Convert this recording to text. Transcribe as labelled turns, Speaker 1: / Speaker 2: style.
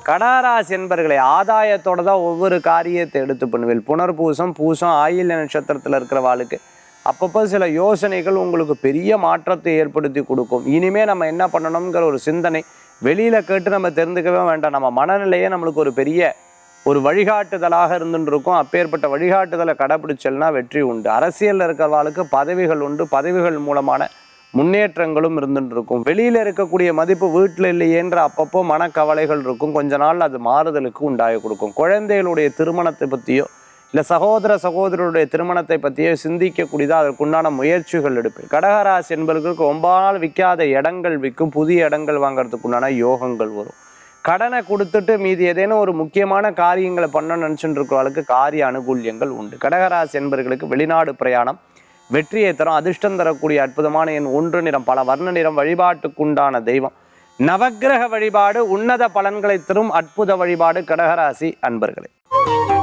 Speaker 1: கடாராசி என்பர்களை ஆதாயத்தோட தான் ஒவ்வொரு காரியத்தை எடுத்து பண்ணுவேன் புனர்பூசம் பூசம் ஆயில்ய நட்சத்திரத்தில் இருக்கிறவாளுக்கு அப்பப்போ சில யோசனைகள் உங்களுக்கு பெரிய மாற்றத்தை ஏற்படுத்தி கொடுக்கும் இனிமே நம்ம என்ன பண்ணணுங்கிற ஒரு சிந்தனை வெளியில கேட்டு நம்ம தெரிந்துக்கவே வேண்டாம் நம்ம மனநிலையே நம்மளுக்கு ஒரு பெரிய ஒரு வழிகாட்டுதலாக இருந்துட்டு இருக்கும் அப்பேற்பட்ட வழிகாட்டுதலை கடைபிடிச்சல்னா வெற்றி உண்டு அரசியலில் இருக்கிறவாளுக்கு பதவிகள் உண்டு பதவிகள் மூலமான முன்னேற்றங்களும் இருந்துட்டு இருக்கும் வெளியில இருக்கக்கூடிய மதிப்பு வீட்டில் இல்லையேன்ற அப்பப்போ மனக்கவலைகள் இருக்கும் கொஞ்ச நாள் அது மாறுதலுக்கு உண்டாகி கொடுக்கும் குழந்தைகளுடைய திருமணத்தை பற்றியோ இல்லை சகோதர சகோதரருடைய திருமணத்தை பற்றியோ சிந்திக்கக்கூடியதா அதற்குண்டான முயற்சிகள் எடுப்பேன் கடகராசி என்பவர்களுக்கு ரொம்ப நாள் விற்காத இடங்கள் விற்கும் புதிய இடங்கள் வாங்குறதுக்கு உண்டான யோகங்கள் வரும் கடனை கொடுத்துட்டு மீதி ஏதேனும் ஒரு முக்கியமான காரியங்களை பண்ண நினச்சிட்டு இருக்கிறவங்களுக்கு காரிய அனுகூல்யங்கள் உண்டு கடகராசி என்பவர்களுக்கு வெளிநாடு பிரயாணம் வெற்றியை தரும் அதிர்ஷ்டம் தரக்கூடிய அற்புதமான எண் ஒன்று நிறம் பல வர்ண நிறம் வழிபாட்டுக்குண்டான தெய்வம் நவக்கிரக வழிபாடு உன்னத பலன்களை தரும் அற்புத வழிபாடு கடகராசி அன்பர்களே